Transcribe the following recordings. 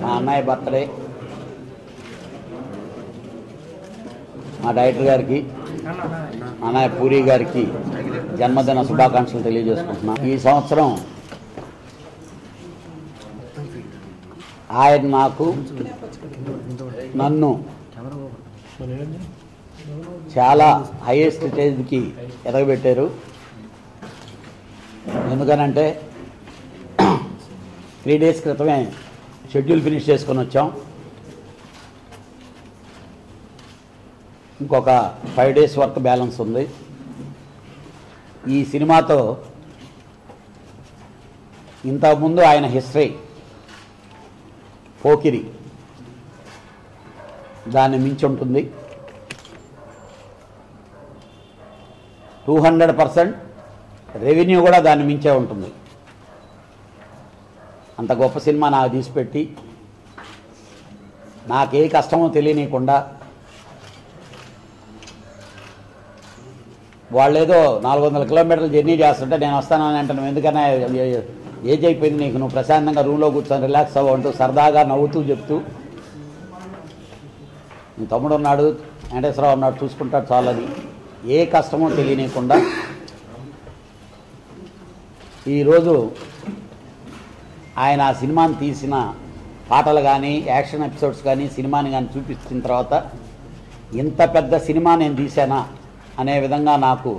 మా అన్నయ్య బర్త్డే మా డైరెక్టర్ గారికి మా అన్నయ్య పూరి గారికి జన్మదిన శుభాకాంక్షలు తెలియజేసుకుంటున్నా ఈ సంవత్సరం ఆయన నాకు నన్ను చాలా హైయెస్ట్ స్టేజ్కి ఎదగబెట్టారు ఎందుకనంటే త్రీ డేస్ క్రితమే షెడ్యూల్ ఫినిష్ చేసుకొని వచ్చాం ఇంకొక ఫైవ్ డేస్ వర్క్ బ్యాలెన్స్ ఉంది ఈ సినిమాతో ఇంతకుముందు ఆయన హిస్టరీ పోకిరి దాన్ని మించి ఉంటుంది టూ హండ్రెడ్ పర్సెంట్ రెవెన్యూ కూడా దాన్ని మించే ఉంటుంది అంత గొప్ప సినిమా నాకు తీసిపెట్టి నాకే కష్టమో తెలియనీయకుండా వాళ్ళు ఏదో నాలుగు వందల కిలోమీటర్లు జర్నీ చేస్తుంటే నేను వస్తానని అంటాను ఎందుకన్నా ఏ- ఏజ్ అయిపోయింది నీకు నువ్వు ప్రశాంతంగా రూమ్లో కూర్చొని రిలాక్స్ అవ్వ అంటూ సరదాగా నవ్వుతూ చెప్తూ నీ తమ్ముడు ఉన్నాడు వెంకటేశ్వరరావు ఉన్నాడు చూసుకుంటాడు చాలని ఏ కష్టమో తెలియనీయకుండా ఈరోజు ఆయన ఆ సినిమాని తీసిన పాటలు కానీ యాక్షన్ ఎపిసోడ్స్ కానీ సినిమాని కానీ చూపించిన తర్వాత ఇంత పెద్ద సినిమా నేను తీశానా అనే విధంగా నాకు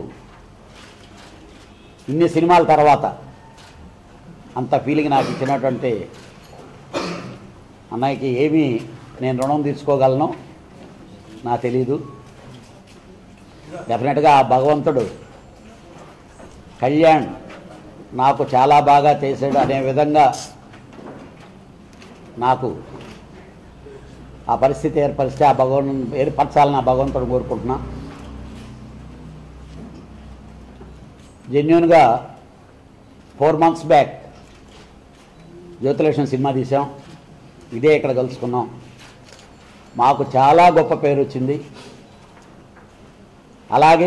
ఇన్ని సినిమాల తర్వాత అంత ఫీలింగ్ నాకు ఇచ్చినటువంటి అన్నయ్యకి ఏమీ నేను రుణం తీసుకోగలను నాకు తెలీదు డెఫినెట్గా ఆ భగవంతుడు కళ్యాణ్ నాకు చాలా బాగా చేశాడు అనే విధంగా నాకు ఆ పరిస్థితి ఏర్పరిస్తే ఆ భగవన్ ఏర్పరచాలని ఆ భగవంతుడు కోరుకుంటున్నా జెన్యున్గా four months back Jyothilakshmi cinema తీసాం ఇదే ఇక్కడ కలుసుకున్నాం మాకు చాలా గొప్ప పేరు వచ్చింది అలాగే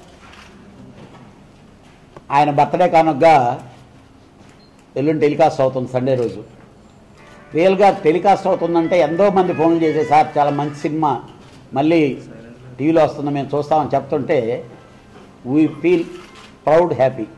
ఆయన బర్త్డే కానుకగా ఎల్లుండి టెలికాస్ట్ అవుతుంది సండే రోజు రియల్గా టెలికాస్ట్ అవుతుందంటే ఎంతో మంది ఫోన్లు చేసే సార్ చాలా మంచి సినిమా మళ్ళీ టీవీలో వస్తుంది మేము చూస్తామని చెప్తుంటే వీ ఫీల్ ప్రౌడ్ హ్యాపీ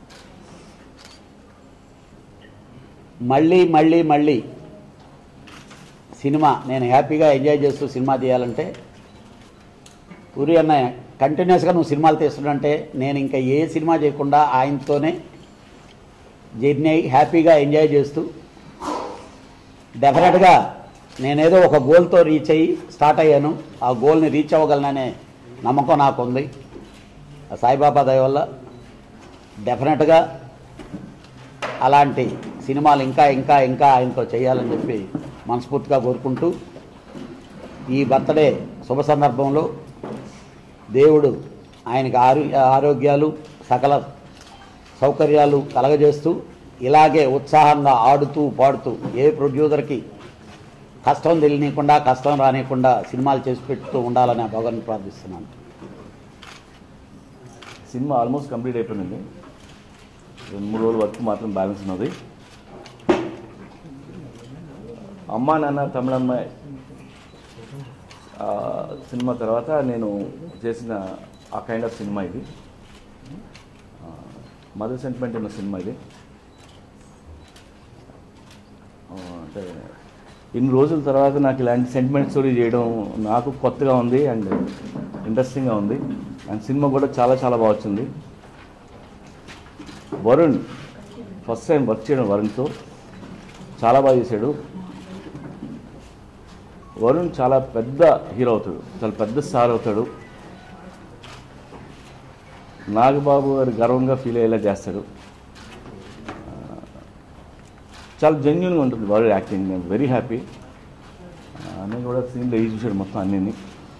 మళ్ళీ మళ్ళీ మళ్ళీ సినిమా నేను హ్యాపీగా ఎంజాయ్ చేస్తూ సినిమా తీయాలంటే పూరి అన్న కంటిన్యూస్గా నువ్వు సినిమాలు తీస్తుంటే నేను ఇంకా ఏ సినిమా చేయకుండా ఆయనతోనే జర్నీ అయ్యి హ్యాపీగా ఎంజాయ్ చేస్తూ డెఫినెట్గా నేనేదో ఒక గోల్తో రీచ్ అయ్యి స్టార్ట్ అయ్యాను ఆ గోల్ని రీచ్ అవ్వగలననే నమ్మకం నాకు ఉంది ఆ సాయిబాబా దయ వల్ల డెఫినెట్గా అలాంటి సినిమాలు ఇంకా ఇంకా ఇంకా ఆయనతో చేయాలని చెప్పి మనస్ఫూర్తిగా కోరుకుంటూ ఈ బర్త్డే శుభ సందర్భంలో దేవుడు ఆయనకి ఆరో ఆరోగ్యాలు సకల సౌకర్యాలు కలగజేస్తూ ఇలాగే ఉత్సాహంగా ఆడుతూ పాడుతూ ఏ ప్రొడ్యూసర్కి కష్టం తెలియనీయకుండా కష్టం రానియకుండా సినిమాలు చేసి పెడుతూ ఉండాలని ఆ భగవాన్ని ప్రార్థిస్తున్నాను సినిమా ఆల్మోస్ట్ కంప్లీట్ అయిపోయింది రెండు మూడు రోజుల వర్క్ మాత్రం బ్యాలెన్స్ ఉన్నది అమ్మా నాన్న తమిళమ్మాయి ఆ, సినిమా తర్వాత నేను చేసిన ఆ కైండ్ ఆఫ్ సినిమా ఇది మదర్ సెంటిమెంట్ ఉన్న సినిమా ఇది ఆ, అంటే ఇన్ని రోజుల తర్వాత నాకు ఇలాంటి సెంటిమెంట్ స్టోరీ చేయడం నాకు కొత్తగా ఉంది అండ్ ఇంట్రెస్టింగ్గా ఉంది అండ్ సినిమా కూడా చాలా చాలా బాగా వచ్చింది వరుణ్ ఫస్ట్ టైం వర్క్ చేయడం వరుణ్తో చాలా బాగా చేశాడు వరుణ్ చాలా పెద్ద హీరో అవుతాడు చాలా పెద్ద స్టార్ అవుతాడు నాగబాబు గారు గర్వంగా ఫీల్ అయ్యేలా చేస్తాడు ఆ, చాలా జెన్యున్గా ఉంటుంది వరుణ్ యాక్టింగ్ నేను వెరీ హ్యాపీ అన్నీ కూడా సీన్లో ఈ చూశాడు మొత్తం అన్నీ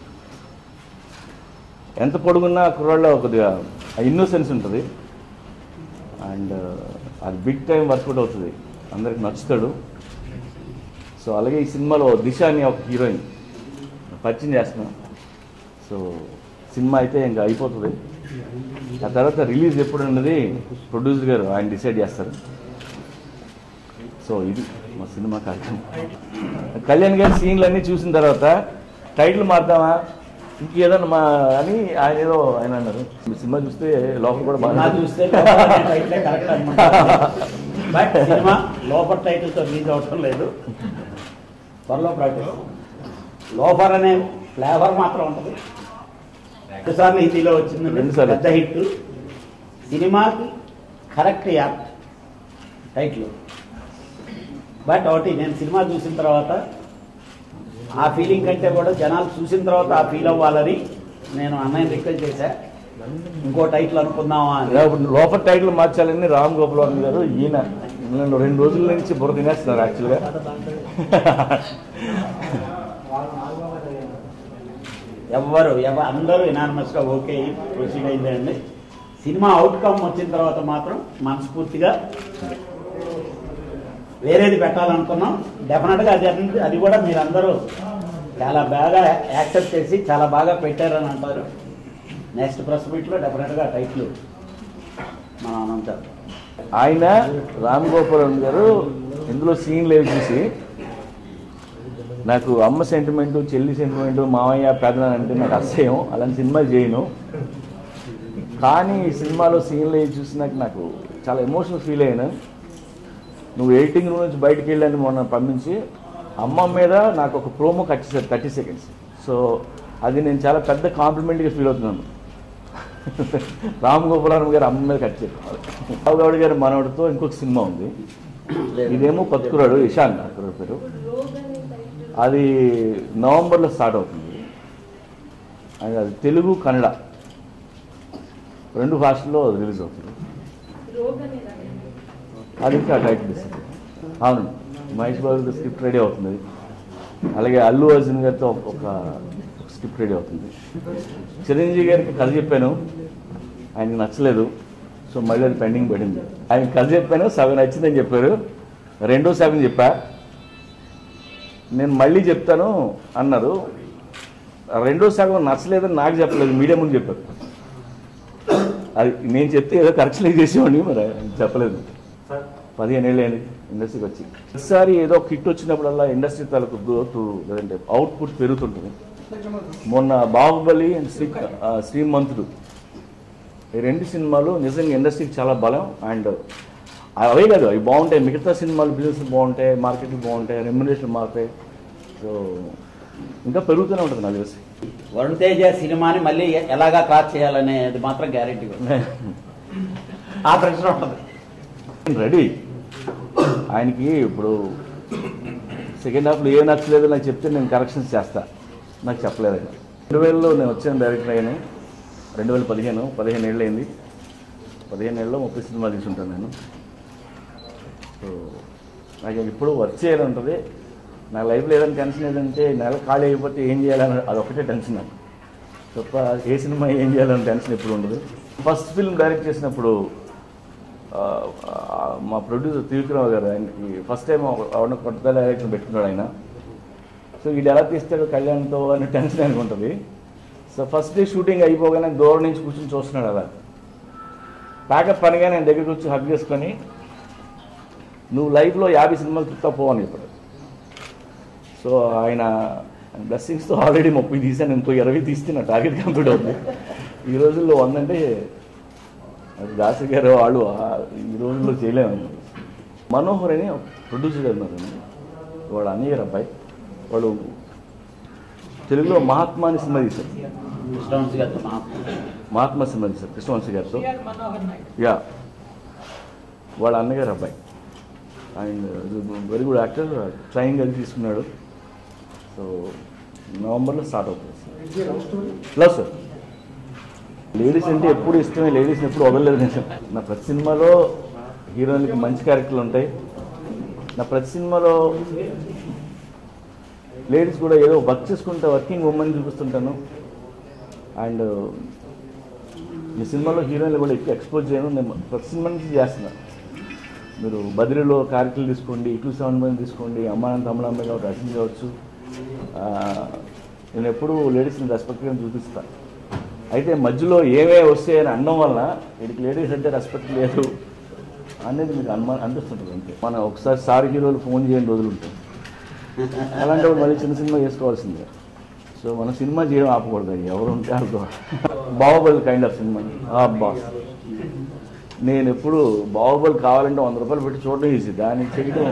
ఎంత పొడుగున్నా కుర్రాళ్ళలో కొద్దిగా ఇన్నోసెన్స్ ఉంటుంది అండ్ అది బిగ్ టైం వర్కౌట్ అవుతుంది అందరికి నచ్చుతాడు సో అలాగే ఈ సినిమాలో దిశ అని ఒక హీరోయిన్ పరిచయం చేస్తున్నాం సో సినిమా అయితే ఇంకా అయిపోతుంది ఆ తర్వాత రిలీజ్ ఎప్పుడు ఉన్నది ప్రొడ్యూసర్ గారు ఆయన డిసైడ్ చేస్తారు సో ఇది మా సినిమా కార్యక్రమం కళ్యాణ్ గారి సీన్లు అన్నీ చూసిన తర్వాత టైటిల్ మారుదామా ఇంకేదన్నా మా అని ఆయన ఏదో ఆయన అన్నారు మీ సినిమా చూస్తే లోపల కూడా నా బాగా చూస్తే టైటిల్ కరెక్ట్ అనమాట బట్ సినిమా లోపల టైటిల్తో రిలీజ్ అవటం లేదు త్వరలో ప్రాక్టీస్ లోఫర్ అనే ఫ్లేవర్ మాత్రం ఉంటుంది రెండుసార్లు హిందీలో వచ్చింది రెండుసార్లు. పెద్ద హిట్ సినిమాకి కరెక్ట్ యాప్ టైటిల్ బట్ ఒకటి నేను సినిమా చూసిన తర్వాత ఆ ఫీలింగ్ కంటే కూడా జనాలు చూసిన తర్వాత ఆ ఫీల్ అవ్వాలని నేను అన్నయ్య రిక్వెస్ట్ చేశా ఇంకో టైటిల్ అనుకుందామా అని ఇప్పుడు లోపల టైటిల్ మార్చాలని రామ్ గోపాల్ వర్మ గారు ఈయన నన్ను రెండు రోజుల నుంచి బుర్ర తినేస్తున్నారు యాక్చువల్గా ఎవ్వరు ఎవ అందరూ ఇనానిమస్ గా ఓకే ప్రొసీడ్ అయిందండి సినిమా అవుట్కమ్ వచ్చిన తర్వాత మాత్రం మనస్ఫూర్తిగా వేరేది పెట్టాలనుకున్నాం డెఫినెట్గా అది అది- అది కూడా మీరందరూ చాలా బాగా యాక్సెప్ట్ చేసి చాలా బాగా పెట్టారని అంటారు నెక్స్ట్ ప్రెస్ మీట్లో డెఫినెట్గా టైటిల్ మనం అనంతారు ఆయన రామ్ గోపాల్ వర్మ గారు ఇందులో సీన్లు ఏవి చూసి నాకు అమ్మ సెంటిమెంట్ చెల్లి సెంటిమెంట్ మామయ్య పెదనాన్న అంటే నాకు అసహ్యం అలాంటి సినిమా చేయను కానీ ఈ సినిమాలో సీన్లు ఏవి చూసినాక నాకు చాలా ఎమోషనల్ ఫీల్ అయ్యాను నువ్వు ఎడిటింగ్ రూమ్ నుంచి బయటికి వెళ్ళని మొన్న పంపించి అమ్మ మీద నాకు ఒక ప్రోమో కట్ చేశారు థర్టీ సెకండ్స్ సో అది నేను చాలా పెద్ద కాంప్లిమెంట్గా ఫీల్ అవుతున్నాను రామ్ గోపాలం గారు అమ్మ మీద కట్ చేశారు రావు గౌడ్ గారి మనవడితో ఇంకొక సినిమా ఉంది ఇదేమో కొత్త కుర్రాడు ఇషాన్ ఆ కుర్రాడు పేరు అది నవంబర్లో స్టార్ట్ అవుతుంది అది అది తెలుగు కన్నడ రెండు భాషల్లో రిలీజ్ అవుతుంది అది ఇంకా టైటిల్ ఇస్తుంది అవును మహేష్ బాబు స్క్రిప్ట్ రెడీ అవుతుంది అలాగే అల్లు అర్జున్ గారితో ఒక స్క్రిప్ట్ రెడీ అవుతుంది చిరంజీవి గారికి కథ చెప్పాను ఆయనకి నచ్చలేదు సో మళ్ళీ అది పెండింగ్ పడింది ఆయన కథ చెప్పాను సగం నచ్చిందని చెప్పారు రెండో సగం చెప్పా నేను మళ్ళీ చెప్తాను అన్నారు రెండో సగం నచ్చలేదని నాకు చెప్పలేదు మీడియా ముందు చెప్పారు అది నేను చెప్తే ఏదో కరెక్షన్ చేసేవాడిని మరి ఆయన చెప్పలేదు పదిహేను ఏళ్ళు అయింది ఇండస్ట్రీకి వచ్చి ప్రతిసారి ఏదో కిట్ వచ్చినప్పుడల్లా ఇండస్ట్రీ తాలూకు గ్రోత్ లేదంటే అవుట్పుట్ పెరుగుతుంటుంది మొన్న బాహుబలి అండ్ శ్రీ ఆ, శ్రీమంతుడు ఈ రెండు సినిమాలు నిజంగా ఇండస్ట్రీకి చాలా బలం అండ్ అవే కాదు అవి బాగుంటాయి మిగతా సినిమాలు బిజినెస్ బాగుంటాయి మార్కెట్లు బాగుంటాయి రెమ్యునేషన్ మారుతాయి సో ఇంకా పెరుగుతూనే ఉంటుంది నాకు తెలిసి వరుణ్ తేజ సినిమాని మళ్ళీ ఎలాగా క్రాస్ చేయాలనేది మాత్రం గ్యారెంటీ ఆ ప్రశ్న ఉంటుంది రెడీ ఆయనకి ఇప్పుడు సెకండ్ హాఫ్లో ఏ నచ్చలేదో నాకు చెప్తే నేను కరెక్షన్స్ చేస్తా నాకు చెప్పలేదు ఆయన రెండు వేలలో నేను వచ్చాను డైరెక్టర్ అయ్యాను రెండు వేల పదిహేను పదిహేను ఏళ్ళు అయింది పదిహేను ఏళ్ళలో ముప్పై సినిమాలు తీసుంటాను నేను సో నాకు ఇప్పుడు వర్క్ చేయాలని ఉంటుంది నా లైఫ్లో ఏదైనా టెన్షన్ ఏదంటే నెల ఖాళీ అయిపోతే ఏం చేయాలని అదొకటే టెన్షన్ నాకు తప్ప ఏ సినిమా ఏం చేయాలని టెన్షన్ ఎప్పుడు ఉండదు ఫస్ట్ ఫిల్మ్ డైరెక్ట్ చేసినప్పుడు ఆ, ఆ, మా ప్రొడ్యూసర్ త్రివిక్రమ గారు ఆయనకి ఫస్ట్ టైం ఆవిడ కొత్త డైరెక్టర్ పెట్టుకున్నాడు ఆయన సో వీడు ఎలా తీస్తాడు కళ్యాణ్తో అని టెన్షన్ ఆయనకు ఉంటుంది సో ఫస్ట్ డే షూటింగ్ అయిపోగానే దూరం నుంచి కూర్చొని చూస్తున్నాడు అలా ప్యాకప్ పనిగా నేను దగ్గరికి వచ్చి హక్ చేసుకొని నువ్వు లైఫ్లో యాభై సినిమాలు తిప్పుతా పోవని చెప్పాడు సో ఆయన బ్లెస్సింగ్స్తో ఆల్రెడీ ముప్పై తీసాను ఇంకో ఇరవై తీస్తే నా టార్గెట్ కంప్లీట్ అవుతుంది ఈ రోజుల్లో వందంటే అది దాసి గారు వాళ్ళు ఆ- ఈ రోజుల్లో చేయలేము మనోహర్ అని ప్రొడ్యూసర్ గారు ఉన్నారు వాడు అన్నయ్య గారు అబ్బాయి వాడు తెలుగులో మహాత్మా అని సినిమా తీశారు కృష్ణవంశీ గారితో మా మహాత్మా సినిమా తీశారు కృష్ణవంశీ గారితో యా వాళ్ళ అన్నగారు అబ్బాయి and very good actor training అది తీసుకున్నాడు సో నవంబర్లో స్టార్ట్ అవుతుంది లవ్ సార్ లేడీస్ అంటే ఎప్పుడు ఇష్టమే లేడీస్ని ఎప్పుడు వదలలేదు నేను నా ప్రతి సినిమాలో హీరోయిన్కి మంచి క్యారెక్టర్లు ఉంటాయి నా ప్రతి సినిమాలో లేడీస్ కూడా ఏదో వర్క్ చేసుకుంటే వర్కింగ్ ఉమెన్ చూపిస్తుంటాను అండ్ ఈ సినిమాలో హీరోయిన్లు కూడా ఎక్కువ ఎక్స్పోజ్ చేయను నేను ప్రతి సినిమా నుంచి చేస్తున్నాను మీరు బదిలీలో క్యారెక్టర్లు తీసుకోండి ఇట్లు సెవెన్ మంది తీసుకోండి అమ్మాయి తమిళమ్మాయి కావచ్చు రచన కావచ్చు ఆ, నేను ఎప్పుడూ లేడీస్ని రెస్పెక్ట్గా చూపిస్తాను అయితే మధ్యలో ఏమే వస్తాయని అనడం వలన వీడికి లేడీస్ అంటే రెస్పెక్ట్ లేదు అనేది మీకు అనుమానం అనిపిస్తుంటుంది అంతే మనం ఒకసారి సారి హీరోలు ఫోన్ చేయని రోజులు ఉంటాయి అలాంటప్పుడు మళ్ళీ చిన్న సినిమా చేసుకోవాల్సిందే సో మన సినిమా చేయడం ఆపకూడదు ఎవరు ఉంటే వాళ్ళతో బాహుబలి కైండ్ ఆఫ్ సినిమా అబ్బా నేను ఎప్పుడు బాహుబలి కావాలంటే వంద రూపాయలు పెట్టి చూడడం ఈజీ దాన్ని చేయడం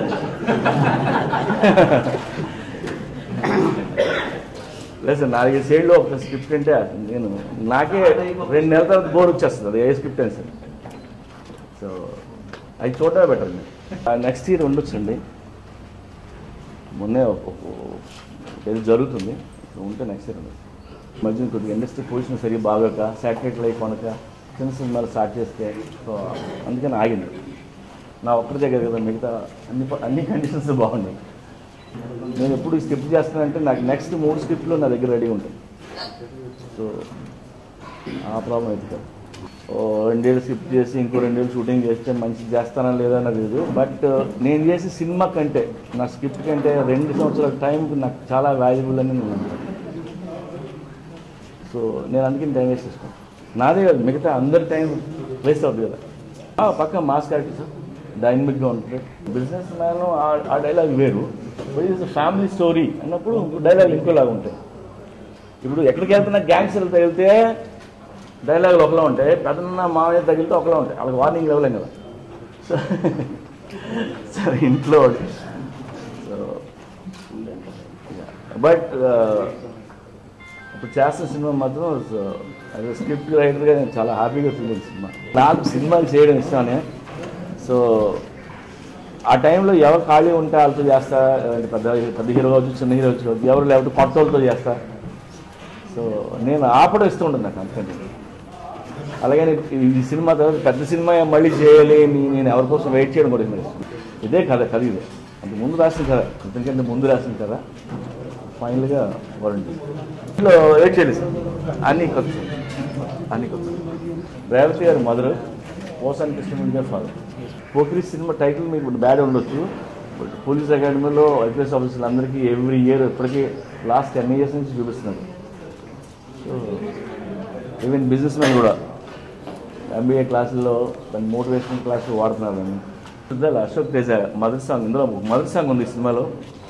లేదు సార్ నాలుగైదు సైడ్లో ఒక స్క్రిప్ట్ అంటే నేను నాకే రెండు నెలల తర్వాత బోర్ వచ్చేస్తుంది అది ఏ స్క్రిప్ట్ అని సార్ సో అది చూడటమే బెటర్ నెక్స్ట్ ఇయర్ ఉండొచ్చండి మొన్నే ఒక- ఒక- ఏదో జరుగుతుంది ఇప్పుడు ఉంటే నెక్స్ట్ ఇయర్ ఉండదు మధ్యన కొద్దిగా ఇండస్ట్రీ పొజిషన్ సరిగ్గా బాగోక శాటిలైట్ లైఫ్ కొనక చిన్న సినిమాలు స్టార్ట్ చేస్తే సో అందుకని ఆగింది నా ఒక్కరి దగ్గర కదా మిగతా అన్ని ప- అన్ని కండిషన్స్ బాగున్నాయి నేను ఎప్పుడు స్క్రిప్ట్ చేస్తానంటే నాకు నెక్స్ట్ మూడు స్క్రిప్ట్లు నా దగ్గర రెడీ ఉంటాయి సో ఆ ప్రాబ్లం అయితే కాదు ఓ రెండేళ్ళు స్కిప్ చేసి ఇంకో రెండేళ్ళు షూటింగ్ చేస్తే మంచి చేస్తానా లేదా నాకు తెలియదు బట్ నేను చేసే సినిమా కంటే నా స్క్రిప్ట్ కంటే రెండు సంవత్సరాల టైం నాకు చాలా వాల్యుబుల్ అని నేను నమ్ముతాను సో నేను అందుకని టైం వేస్ట్ చేసుకోను నాదే కాదు మిగతా అందరి టైం వేస్ట్ అవుతుంది కదా ఆ, పక్క మాస్ క్యారెక్టర్ సార్ డైనమిక్గా ఉంటుంది బిజినెస్ మ్యాన్ ఆ డైలాగ్ వేరు ఇస్ ఫ్యామిలీ స్టోరీ అన్నప్పుడు డైలాగ్ ఇంకోలాగా ఉంటాయి ఇప్పుడు ఎక్కడికి వెళ్తున్నా గ్యాంగ్స్టర్లు తగిలితే డైలాగులు ఒకలా ఉంటాయి పెద్దన్న మామయ్య తగిలితే ఒకలా ఉంటాయి వాళ్ళకి వార్నింగ్ ఇవ్వలేం కదా సో సరే ఇంట్లో సో బట్ ఇప్పుడు చేస్తున్న సినిమా మాత్రం అదే స్క్రిప్ట్ రైటర్గా నేను చాలా హ్యాపీగా ఫీల్ అయింది సినిమా నాకు సినిమాలు చేయడం ఇష్టమే సో ఆ టైంలో ఎవరు ఖాళీ ఉంటే వాళ్ళతో చేస్తా అంటే పెద్ద పెద్ద హీరో కావచ్చు చిన్న హీరో కావచ్చు ఎవరు లేకపోతే కొత్త వాళ్ళతో చేస్తా సో నేను ఆపడం ఇష్టం ఉంటుంది నాకు అందుకని అలాగే ఈ సినిమా తర్వాత పెద్ద సినిమా మళ్ళీ చేయాలి అని నేను ఎవరి కోసం వెయిట్ చేయడం కూడా ఇష్టం. ఇదే కథ కథ ఇదే అంత ముందు రాసిన కథ ఎందుకంటే ముందు రాసిన కథ ఫైనల్గా వరుణ్ ఇంట్లో వెయిట్ చేయలేదు సార్ అన్నీ కొత్త అన్నీ కొత్త రేవతి గారు మదర్ పోసాని కృష్ణమూర్తి గారు ఫాదర్ పోకిరి సినిమా టైటిల్ మీకు బ్యాడ్ ఉండొచ్చు బట్ పోలీస్ అకాడమీలో ఐపీఎస్ ఆఫీసర్లు అందరికీ ఎవ్రీ ఇయర్ ఇప్పటికీ లాస్ట్ టెన్ ఇయర్స్ నుంచి చూపిస్తున్నారు సో ఈవెన్ బిజినెస్ మ్యాన్ కూడా ఎంబీఏ క్లాసుల్లో దాని మోటివేషన్ క్లాసులు వాడుతున్నారు అని శుద్ధాల అశోక్ తేజ మదర్ సాంగ్ ఇందులో మదర్ సాంగ్ ఉంది ఈ సినిమాలో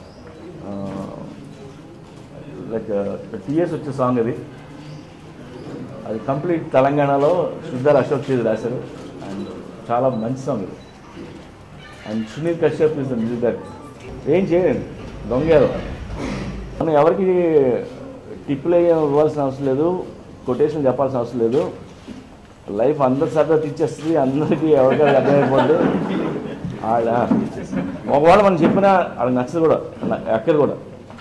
లైక్ టీఎస్ వచ్చే సాంగ్ అది అది కంప్లీట్ తెలంగాణలో శుద్ధాల అశోక్ తేజ్ రాశారు అండ్ చాలా మంచి సాంగ్ ఇది and Sunil Kashyap is the music director ఏం చేయండి దొంగేరు మనం ఎవరికి టిప్పులు ఇవ్వాల్సిన అవసరం లేదు కొటేషన్ చెప్పాల్సిన అవసరం లేదు లైఫ్ అందరి సరదా తెచ్చేస్తుంది అందరికీ ఎవరికైనా అర్థమైపోద్ది ఆడ ఒకవేళ మనం చెప్పినా వాళ్ళకి నచ్చదు కూడా ఎక్కడ కూడా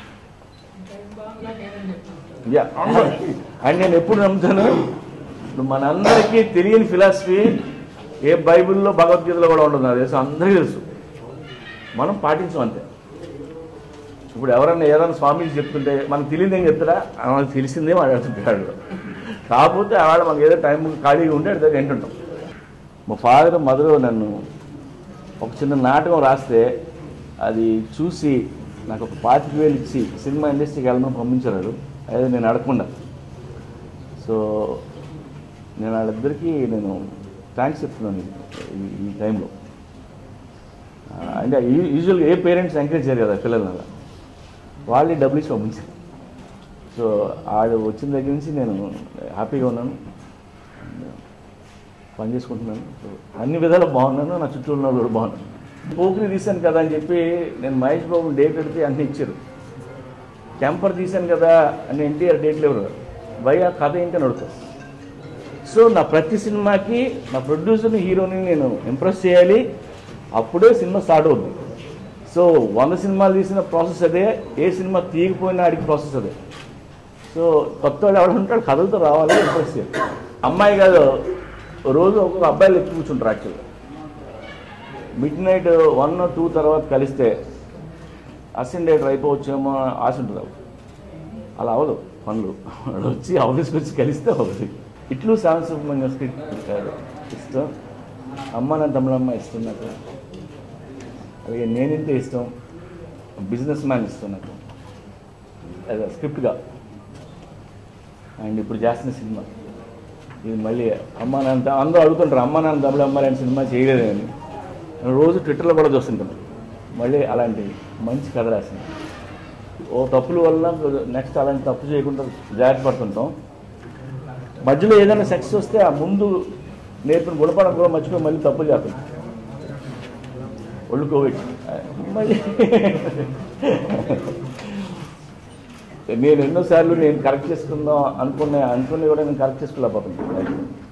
యా అండ్ నేను ఎప్పుడు నమ్ముతాను ఇప్పుడు మనందరికీ తెలియని ఫిలాసఫీ ఏ బైబిల్లో భగవద్గీతలో కూడా ఉండదు నాకు తెలుసు అందరికీ తెలుసు మనం పాటించం అంతే ఇప్పుడు ఎవరన్నా ఏదైనా స్వామీజీ చెప్తుంటే మనకు తెలియదు ఏం చెప్తారా మనకు తెలిసిందే మాట్లాడుతుంటాడు కాకపోతే ఆవిడ మనకి ఏదో టైం ఖాళీగా ఉంటే అడితే వింటుంటాం మా ఫాదర్ మదర్ నన్ను ఒక చిన్న నాటకం రాస్తే అది చూసి నాకు ఒక పాతిక వేలు ఇచ్చి సినిమా ఇండస్ట్రీకి వెళ్ళమని పంపించారు అదే నేను అడగకుండా సో నేను వాళ్ళిద్దరికీ నేను థ్యాంక్స్ చెప్తున్నాను ఈ- ఈ టైంలో ఆ, అంటే యూజువల్గా ఏ పేరెంట్స్ ఎంకరేజ్ చేయరు కదా పిల్లల్ని అలా వాళ్ళే డబ్బులు ఇచ్చి పంపించారు సో ఆడు వచ్చిన దగ్గర నుంచి నేను హ్యాపీగా ఉన్నాను పని చేసుకుంటున్నాను సో అన్ని విధాలు బాగున్నాను నా చుట్టూ ఉన్న వాళ్ళు కూడా బాగున్నాను పోకిరి తీశాను కదా అని చెప్పి నేను మహేష్ బాబు డేట్ పెడితే అన్ని ఇచ్చారు టెంపర్ తీశాను కదా అని ఎన్టీఆర్ డేట్లు ఎవరు భయ కథ ఏంటి అని అడుగుతారు సో నా ప్రతి సినిమాకి నా ప్రొడ్యూసర్ని హీరోని నేను ఇంప్రెస్ చేయాలి అప్పుడే సినిమా స్టార్ట్ అవుతుంది సో వంద సినిమాలు తీసిన ప్రాసెస్ అదే ఏ సినిమా తీయకపోయినా ఆడికి ప్రాసెస్ అదే సో కొత్త వాడు ఎవడు ఉంటాడు కథలతో రావాలి ఇంప్రెస్ చేయాలి అమ్మాయి కాదు రోజు ఒక్కొక్క అబ్బాయిలు ఎక్కి కూర్చుంటారు యాక్చువల్గా మిడ్ నైట్ వన్ టూ తర్వాత కలిస్తే అసెండేటర్ అయిపోవచ్చేమో అని ఆశ ఉంటుంది వాళ్ళకి. అలా అవ్వదు పనులు వాడు వచ్చి ఆఫీస్కి వచ్చి కలిస్తే అవ్వదు ఇట్లు సెవెన్ సుబ్రహ్మణ్యం స్క్రిప్ట్ పెట్టారు ఇష్టం అమ్మ నా తమ్ముడమ్మ ఇష్టం నాకు అలాగే నేనింతే ఇష్టం బిజినెస్ మ్యాన్ ఇష్టం నాకు అదే స్క్రిప్ట్గా అండ్ ఇప్పుడు చేస్తున్న సినిమా ఇది మళ్ళీ అమ్మ నాన్న అందరూ అడుగుతుంటారు అమ్మ నాన్న తమ్ముడు అమ్మ లాంటి సినిమా చేయలేదని నేను రోజు ట్విట్టర్లో కూడా చూస్తుంటాను మళ్ళీ అలాంటి మంచి కథ రాసింది ఓ తప్పుల వల్ల నెక్స్ట్ అలాంటి తప్పు చేయకుండా జాగ్రత్త పడుతుంటాం మధ్యలో ఏదైనా సక్సెస్ వస్తే ఆ ముందు నేర్పిన గుణపడం కూడా మర్చిపోయి మళ్ళీ తప్పులు చేస్తాం ఒళ్ళు కోవిడ్ మళ్ళీ నేను ఎన్నోసార్లు నేను కరెక్ట్ చేసుకుందాం అనుకునే అనుకునే కూడా నేను కరెక్ట్ చేసుకోలేకపోతున్నాను